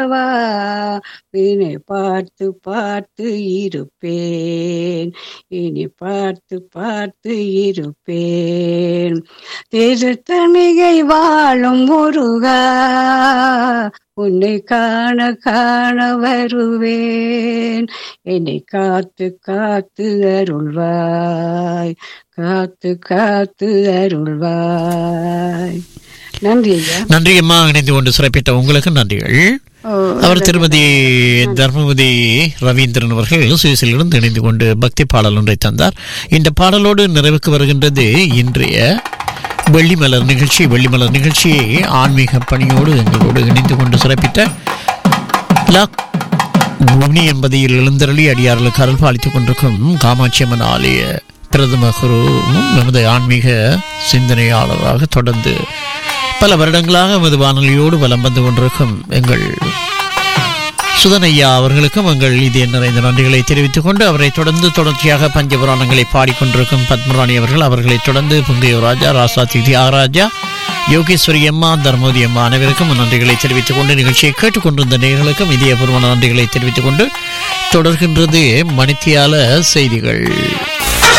அல்லவா இனி பார்த்து பார்த்து இருப்பேன் இனி பார்த்து பார்த்து இருப்பேன் திருத்தணிகை வாழும் முருகா உன்னை காண காண வருவேன் என்னை காத்து காத்து அருள்வாய் காத்து காத்து அருள்வாய் நன்றி ஐயா நன்றி அம்மா இணைந்து கொண்டு சிறப்பித்த உங்களுக்கு நன்றிகள் ஓ, அவர் திருமதி தர்மபதி ரவீந்திரன் அவர்கள் சுவிசிலிருந்து இணைந்து கொண்டு பக்தி பாடல் ஒன்றை தந்தார் இந்த பாடலோடு நிறைவுக்கு வருகின்றது இன்றைய வெள்ளிமலர் நிகழ்ச்சி வெள்ளிமலர் நிகழ்ச்சியை ஆன்மீக பணியோடு எங்களோடு இணைந்து கொண்டு சிறப்பித்த லாக் புவனி என்பதில் எழுந்தருளி அடியார்களுக்கு அருள் பாலித்துக் கொண்டிருக்கும் காமாட்சி அம்மன் ஆலய பிரதம குருவும் நமது ஆன்மீக சிந்தனையாளராக தொடர்ந்து பல வருடங்களாக நமது வானொலியோடு வலம் வந்து கொண்டிருக்கும் எங்கள் சுதனையா அவர்களுக்கும் எங்கள் இதய நிறைந்த நன்றிகளை தெரிவித்துக் கொண்டு அவரை தொடர்ந்து தொடர்ச்சியாக பஞ்சபுராணங்களை பாடிக்கொண்டிருக்கும் பத்மராணி அவர்கள் அவர்களை தொடர்ந்து புங்கையூர் ராஜா ராசாதி தியாகராஜா யோகேஸ்வரி அம்மா தர்மோதி அம்மா அனைவருக்கும் நன்றிகளை தெரிவித்துக் கொண்டு நிகழ்ச்சியை கேட்டுக்கொண்டிருந்த நேர்களுக்கும் இதயபூர்வமான நன்றிகளை தெரிவித்துக் கொண்டு தொடர்கின்றது மணித்தியால செய்திகள்